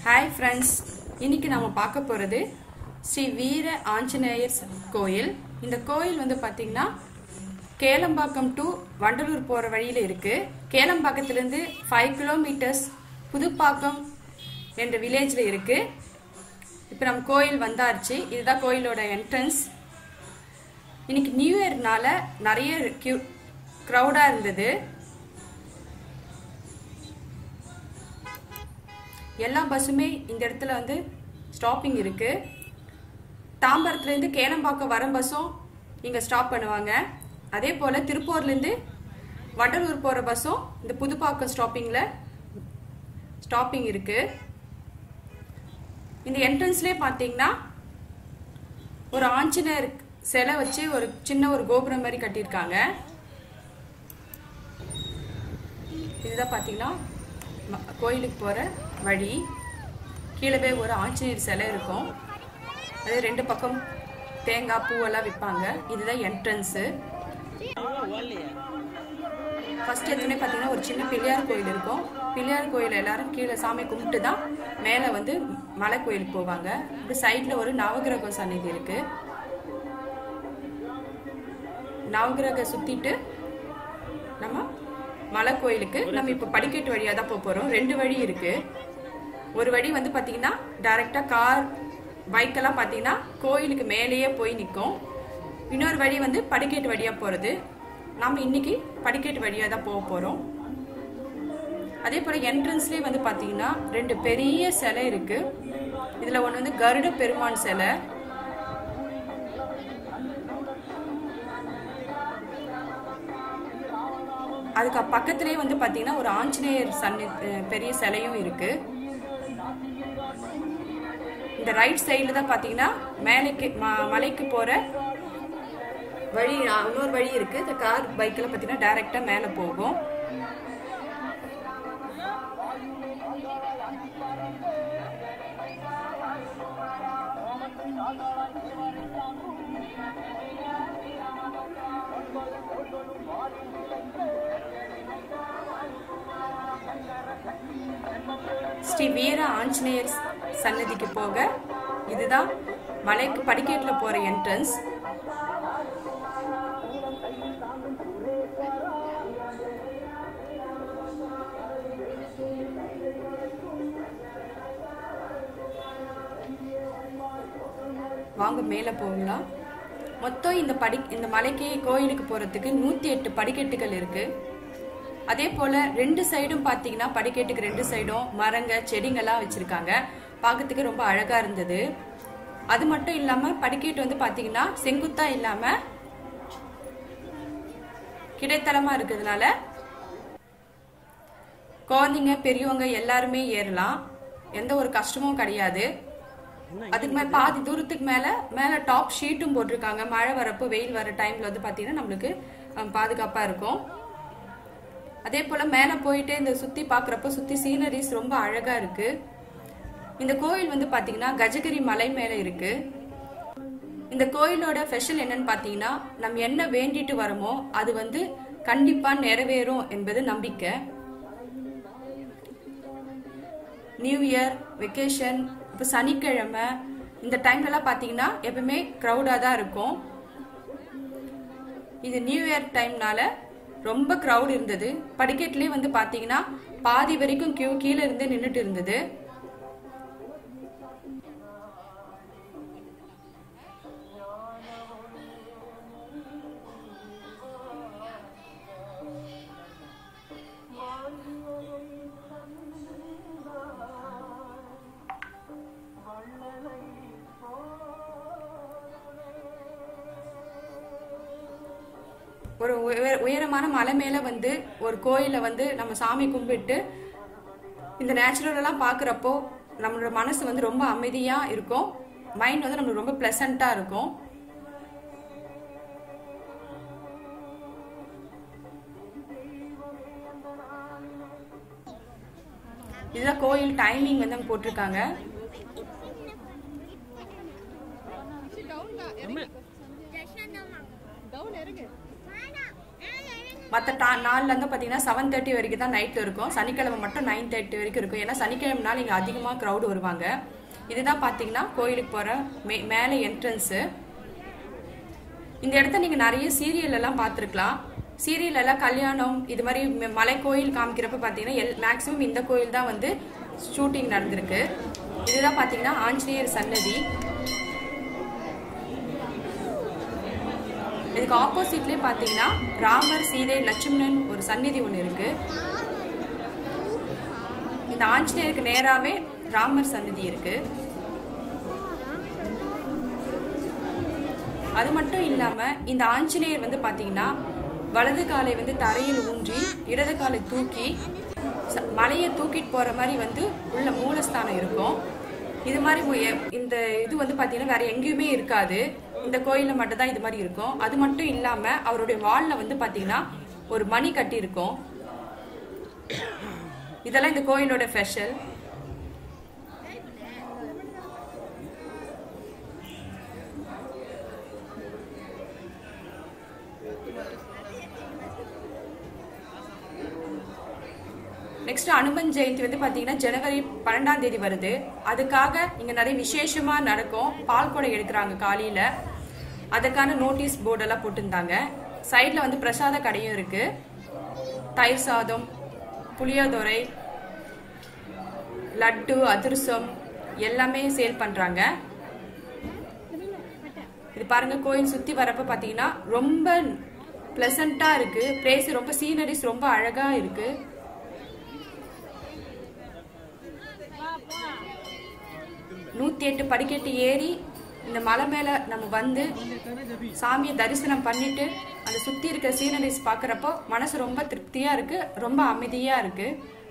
Hi friends இன்னைக்கு நம்ம பார்க்க போகிறது ஸ்ரீ வீர ஆஞ்சநேயர் கோயில் இந்த கோயில் வந்து பார்த்தீங்கன்னா கேளம்பாக்கம் டு வண்டலூர் போகிற வழியில் இருக்குது கேளம்பாக்கத்துலேருந்து ஃபைவ் கிலோமீட்டர்ஸ் புதுப்பாக்கம் என்ற வில்லேஜில் இருக்குது இப்போ நம்ம கோயில் வந்தாச்சு இதுதான் கோயிலோட என்ட்ரன்ஸ் இன்னைக்கு நியூ இயர்னால நிறைய கியூ க்ரௌடாக இருந்தது எல்லா பஸ்ஸுமே இந்த இடத்துல வந்து ஸ்டாப்பிங் இருக்கு தாம்பரத்துலேருந்து கேளம்பாக்கம் வர பஸ்ஸும் இங்கே ஸ்டாப் பண்ணுவாங்க அதே போல் திருப்பூர்லேருந்து வண்டலூர் போகிற பஸ்ஸும் இந்த புதுப்பாக்கம் ஸ்டாப்பிங்கில் ஸ்டாப்பிங் இருக்கு இந்த என்ட்ரன்ஸ்லேயே பார்த்தீங்கன்னா ஒரு ஆஞ்சநேயர் சிலை வச்சு ஒரு சின்ன ஒரு கோபுரம் மாதிரி கட்டியிருக்காங்க இதுதான் பார்த்தீங்கன்னா ம- கோயிலுக்கு போகிற வழி கீழே போய் ஒரு ஆஞ்சநேயர் சிலை இருக்கும் அது ரெண்டு பக்கம் தேங்காய் பூவெல்லாம் விற்பாங்க இதுதான் என்ட்ரன்ஸு ஃபர்ஸ்ட் எடுத்துனே பார்த்தீங்கன்னா ஒரு சின்ன பிள்ளையார் கோயில் இருக்கும் பிள்ளையார் கோயில் எல்லாரும் கீழே சாமி கும்பிட்டு தான் மேலே வந்து மலை கோயிலுக்கு போவாங்க இப்படி சைடில் ஒரு நவகிரக சந்நிதி இருக்கு நவகிரக சுத்திட்டு நம்ம மலை கோயிலுக்கு நம்ம இப்போ படிக்கட்டு வழியாக தான் போக போகிறோம் ரெண்டு வழி இருக்கு ஒரு வழி வந்து பார்த்தீங்கன்னா டைரெக்டாக கார் பைக்கெல்லாம் பார்த்தீங்கன்னா கோயிலுக்கு மேலேயே போய் நிற்கும் இன்னொரு வழி வந்து படிக்கட்டு வழியாக போகிறது நம்ம இன்னைக்கு படிக்கட்டு வழியாக தான் போக போகிறோம் அதே போல் என்ட்ரன்ஸ்லேயே வந்து பார்த்தீங்கன்னா ரெண்டு பெரிய சிலை இருக்கு இதில் ஒன்று வந்து கருட பெருமான் சிலை அதுக்கு பக்கத்துலேயே வந்து பார்த்தீங்கன்னா ஒரு ஆஞ்சநேயர் சன்னி அஹ் பெரிய சிலையும் இருக்கு இந்த ரைட் சைடில் தான் பார்த்தீங்கன்னா மேலைக்கு ம- மலைக்கு போகிற வழி அஹ் இன்னொரு வழி இருக்கு இந்த கார் பைக்கில் பார்த்தீங்கன்னா டைரெக்டாக மேலே போகும் ஸ்ரீ வீர ஆஞ்சநேயர் சன்னதிக்கு போக இதுதான் மலைக்கு படிக்கட்டில் போகிற என்ட்ரன்ஸ் வாங்க மேலே போகலாம் மொத்தம் இந்த படி இந்த மலைக்கு கோயிலுக்கு போகிறதுக்கு நூற்றி எட்டு படிக்கட்டுகள் இருக்குது அதே போல் ரெண்டு சைடும் பார்த்தீங்கன்னா படிக்கட்டுக்கு ரெண்டு சைடும் மரங்க செடிங்கெல்லாம் வச்சுருக்காங்க பார்க்கறதுக்கு ரொம்ப அழகாக இருந்தது அது மட்டும் இல்லாமல் படிக்கட்டு வந்து பார்த்தீங்கன்னா செங்குத்தாக இல்லாமல் கிடைத்தளமாக இருக்கிறதுனால குழந்தைங்க பெரியவங்க எல்லாருமே ஏறலாம் எந்த ஒரு கஷ்டமும் கிடையாது அதுக்கு மேல பாதி தூரத்துக்கு மேல மேல டாப் ஷீட்டும் போட்டிருக்காங்க மழை வரப்போ வெயில் வர டைம்ல வந்து பாத்தீங்கன்னா நம்மளுக்கு அஹ், பாதுகாப்பா இருக்கும் அதே போல மேல போயிட்டு இந்த சுத்தி பாக்குறப்போ சுத்தி சீனரிஸ் ரொம்ப அழகா இருக்கு இந்த கோயில் வந்து பாத்தீங்கன்னா கஜகிரி மலை மேல இருக்கு இந்த கோயிலோட ஸ்பெஷல் என்னன்னு பாத்தீங்கன்னா நம்ம என்ன வேண்டிட்டு வரமோ அது வந்து கண்டிப்பா நிறைவேறும் என்பது நம்பிக்கை நியூ இயர் வெக்கேஷன் இப்போ சனிக்கிழமை இந்த டைம்லலாம் பார்த்தீங்கன்னா எப்பவுமே க்ரௌடாக தான் இருக்கும் இது நியூ இயர் டைம்னால ரொம்ப க்ரௌட் இருந்தது படிக்கட்டுலேயே வந்து பார்த்தீங்கன்னா பாதி வரைக்கும் கியூ கீழே இருந்து நின்றுட்டு இருந்தது ஒரு உயர- உயரமான மலை மேல வந்து ஒரு கோயிலை வந்து நம்ம சாமி கும்பிட்டு இந்த நேச்சுரலெல்லாம் பார்க்குறப்போ நம்மளோட மனசு வந்து ரொம்ப அமைதியா இருக்கும் மைண்ட் வந்து நம்மளுக்கு ரொம்ப ப்ளசண்டா இருக்கும் இதுதான் கோயில் டைமிங் வந்து அங்க போட்டிருக்காங்க டவுன் இறங்கு மற்ற டா நாளில் வந்து பார்த்தீங்கன்னா செவன் தேர்ட்டி வரைக்கும் தான் நைட்டில் இருக்கும் சனிக்கிழமை மட்டும் நைன் தேர்ட்டி வரைக்கும் இருக்கும் ஏன்னா சனிக்கிழமை நாள் இங்கே அதிகமாக க்ரௌடு வருவாங்க இதுதான் பார்த்தீங்கன்னா கோயிலுக்கு போகிற மே மேலே என்ட்ரன்ஸு இந்த இடத்த நீங்கள் நிறைய சீரியல் எல்லாம் பார்த்துருக்கலாம் சீரியல் எல்லாம் கல்யாணம் இது மாதிரி ம- மலை கோயில் காமிக்கிறப்ப பார்த்தீங்கன்னா எல் மேக்ஸிமம் இந்த கோயில் தான் வந்து ஷூட்டிங் நடந்திருக்கு இதுதான் பார்த்தீங்கன்னா ஆஞ்சநேயர் சன்னதி இதுக்கு ஆப்போசிட்லேயே பார்த்தீங்கன்னா ராமர் சீதை லட்சுமணன் ஒரு சந்நிதி ஒன்று இருக்கு இந்த ஆஞ்சநேயருக்கு நேராவே ராமர் சந்நிதி இருக்கு அது மட்டும் இல்லாம இந்த ஆஞ்சநேயர் வந்து பாத்தீங்கன்னா வலது காலை வந்து தரையில் ஊன்றி இடது காலை தூக்கி ச- மலையை தூக்கிட்டு போற மாதிரி வந்து உள்ள மூலஸ்தானம் இருக்கும் இது மாதிரி மு- எ- இந்த இது வந்து பாத்தீங்கன்னா வேற எங்கேயுமே இருக்காது இந்த கோயில்ல மட்டும் தான் இது மாதிரி இருக்கும் அது மட்டும் இல்லாம அவருடைய வால்ல வந்து பாத்தீங்கன்னா ஒரு மணி கட்டி இருக்கும் இதெல்லாம் இந்த கோயிலோட ஸ்பெஷல் நெக்ஸ்ட் அனுமன் ஜெயந்தி வந்து பாத்தீங்கன்னா ஜனவரி பன்னெண்டாம் தேதி வருது அதுக்காக இங்க நிறைய விசேஷமா நடக்கும் பால் குடை எடுக்கிறாங்க காலையில அதுக்கான நோட்டீஸ் போர்டெல்லாம் போட்டிருந்தாங்க சைட்ல வந்து பிரசாத கடையும் இருக்கு தயிர் சாதம் புளியோதரை லட்டு அதிரசம் எல்லாமே சேல் பண்றாங்க இது பாருங்க கோயில் சுத்தி வரப்ப பாத்தீங்கன்னா ரொம்ப பிளசண்டா இருக்கு பிளேஸ் ரொம்ப சீனரிஸ் ரொம்ப அழகா இருக்கு நூத்தி எட்டு படிக்கட்டு ஏறி இந்த மலை மேல நம்ம வந்து சாமியை தரிசனம் பண்ணிட்டு அந்த சுத்தி இருக்க சீனரிஸ் பாக்குறப்போ மனசு ரொம்ப திருப்தியா இருக்கு ரொம்ப அமைதியா இருக்கு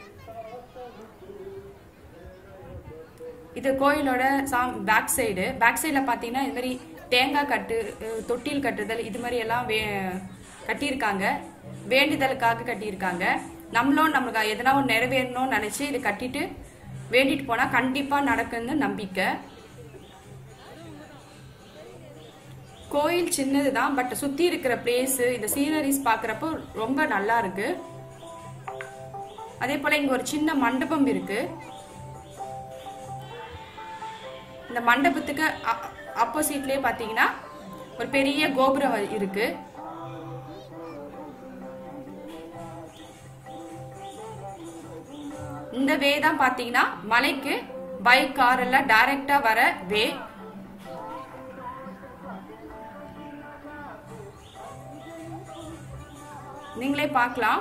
இது கோயிலோட சாம் பேக் சைடு பேக் சைடில் பார்த்தீங்கன்னா இது மாதிரி தேங்காய் கட்டு அஹ், தொட்டில் கட்டுதல் இது மாதிரி எல்லாம் வே கட்டியிருக்காங்க வேண்டுதலுக்காக கட்டியிருக்காங்க நம்மளும் நம்மளுக்கு எதனா ஒன்று நிறைவேறணும்னு நினச்சி இது கட்டிட்டு வேண்டிட்டு போனால் கண்டிப்பாக நடக்குன்னு நம்பிக்கை கோயில் சின்னது தான் பட் சுற்றி இருக்கிற பிளேஸ் இந்த சீனரிஸ் பார்க்குறப்போ ரொம்ப நல்லா இருக்கு அதே போல் இங்கே ஒரு சின்ன மண்டபம் இருக்கு இந்த மண்டபத்துக்கு ஆப்போசிட்லயே பாத்தீங்கன்னா ஒரு பெரிய கோபுரம் வ- இருக்கு இந்த வே தான் பாத்தீங்கன்னா மலைக்கு பைக் கார் எல்லாம் டைரக்டா வர வே நீங்களே பார்க்கலாம்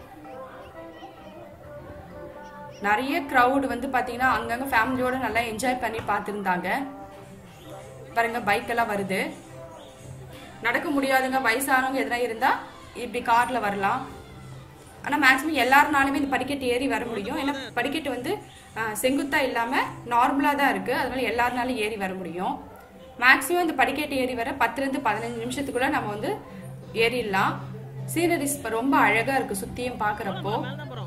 நிறைய crowd வந்து பாத்தீங்கன்னா அங்கங்க ஃபேமிலியோட நல்லா என்ஜாய் பண்ணி பார்த்துருந்தாங்க பாருங்க பைக் எல்லாம் வருது நடக்க முடியாதுங்க வயசானவங்க எதனா இருந்தா இப்படி கார்ல வரலாம் ஆனா மேக்ஸிமம் எல்லாருனாலுமே இந்த படிக்கட்டு ஏறி வர முடியும் ஏன்னா படிக்கட்டு வந்து அஹ், செங்குத்தா இல்லாம நார்மலா தான் இருக்கு அதனால எல்லாருனாலும் ஏறி வர முடியும் மேக்ஸிமம் இந்த படிக்கட்டு ஏறி வர பத்துல இருந்து பதினஞ்சு நிமிஷத்துக்குள்ள நம்ம வந்து ஏறிடலாம் சீனரிஸ் ரொம்ப அழகா இருக்கு சுத்தியும் பாக்குறப்போ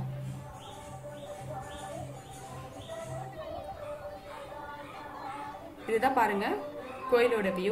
இதுதான் பாருங்க கோயிலோட வியூ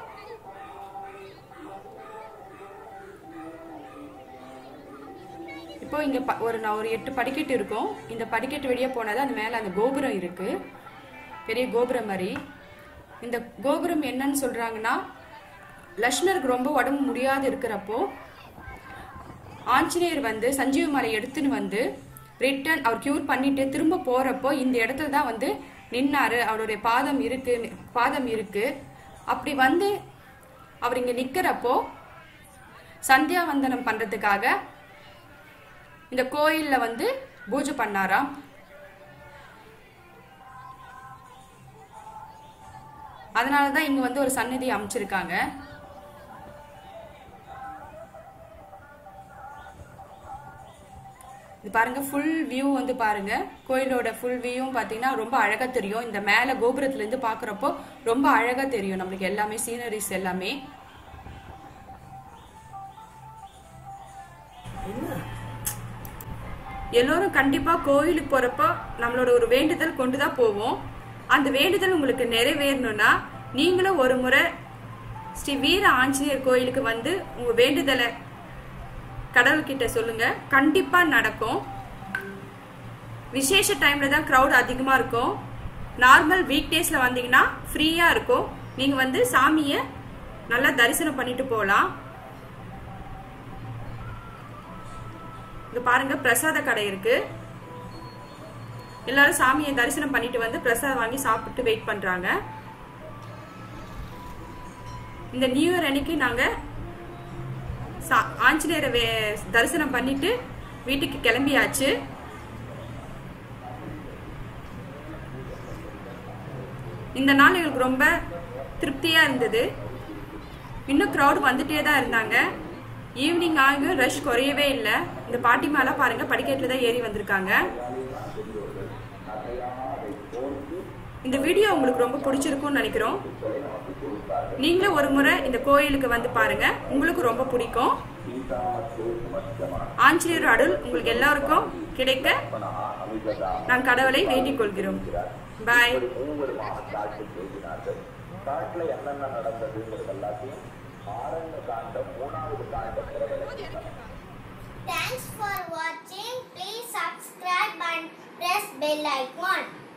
இப்போ இங்க ப- ஒரு நான் ஒரு எட்டு படிக்கட்டு இருக்கும் இந்த படிக்கட்டு வெளியே போனது அந்த மேல அந்த கோபுரம் இருக்கு பெரிய கோபுரம் மாதிரி இந்த கோபுரம் என்னன்னு சொல்றாங்கன்னா லக்ஷ்மணருக்கு ரொம்ப உடம்பு முடியாது இருக்கிறப்போ ஆஞ்சநேயர் வந்து சஞ்சீவ மலை எடுத்துன்னு வந்து ரிட்டர்ன் அவர் கியூர் பண்ணிட்டு திரும்ப போறப்போ இந்த இடத்துல தான் வந்து நின்னாரு அவருடைய பாதம் இருக்கு பாதம் இருக்கு அப்படி வந்து அவர் இங்க நிக்கிறப்போ சந்தியாவந்தனம் பண்றதுக்காக இந்த கோயில்ல வந்து பூஜை பண்ணாராம் அதனாலதான் இங்க வந்து ஒரு சந்நிதி அமைச்சிருக்காங்க இது பாருங்க ஃபுல் வியூ வந்து பாருங்க கோயிலோட ஃபுல் வியூவும் பாத்தீங்கன்னா ரொம்ப அழகா தெரியும் இந்த மேல கோபுரத்துல இருந்து பாக்குறப்போ ரொம்ப அழகா தெரியும் நம்மளுக்கு எல்லாமே சீனரிஸ் எல்லாமே எல்லோரும் கண்டிப்பா கோயிலுக்கு போறப்போ நம்மளோட ஒரு வேண்டுதல் கொண்டு தான் போவோம் அந்த வேண்டுதல் உங்களுக்கு நிறைவேறணும்னா நீங்களும் ஒரு முறை ஸ்ரீ வீர ஆஞ்சநேயர் கோயிலுக்கு வந்து உங்க வேண்டுதலை கடவுள்கிட்ட சொல்லுங்க கண்டிப்பா நடக்கும் விசேஷ டைம்ல தான் க்ரௌட் அதிகமா இருக்கும் நார்மல் வீக் டேஸ்ல வந்தீங்கன்னா ஃப்ரீயா இருக்கும் நீங்க வந்து சாமிய நல்லா தரிசனம் பண்ணிட்டு போகலாம் இங்க பாருங்க பிரசாத கடை இருக்கு எல்லாரும் சாமியை தரிசனம் பண்ணிட்டு வந்து பிரசாதம் வாங்கி சாப்பிட்டு வெயிட் பண்றாங்க இந்த நியூ இயர் அன்னைக்கு நாங்க சா- ஆஞ்சநேயரை வே- தரிசனம் பண்ணிட்டு வீட்டுக்கு கிளம்பியாச்சு இந்த நாள் எங்களுக்கு ரொம்ப திருப்தியா இருந்தது இன்னும் க்ரௌட் வந்துட்டே தான் இருந்தாங்க ஈவினிங் ஆகும் ரஷ் குறையவே இல்லை இந்த பாட்டி மேல பாருங்க படிக்கட்டில் தான் ஏறி வந்திருக்காங்க இந்த வீடியோ உங்களுக்கு ரொம்ப பிடிச்சிருக்கும்னு நினைக்கிறோம் நீங்களும் ஒரு முறை இந்த கோயிலுக்கு வந்து பாருங்க உங்களுக்கு ரொம்ப பிடிக்கும் ஆஞ்சநேயர் அருள் உங்களுக்கு எல்லாருக்கும் கிடைக்க நான் கடவுளை வேண்டிக் கொள்கிறோம் பாய் ஒவ்வொரு காட்சி செய்கிறார்கள் காட்டுல என்னென்ன நடந்ததுங்கிறது எல்லாத்தையும் ஆரண்ய காண்டம் மூணாவது காண்டம் Thanks for watching. Please subscribe and press bell icon.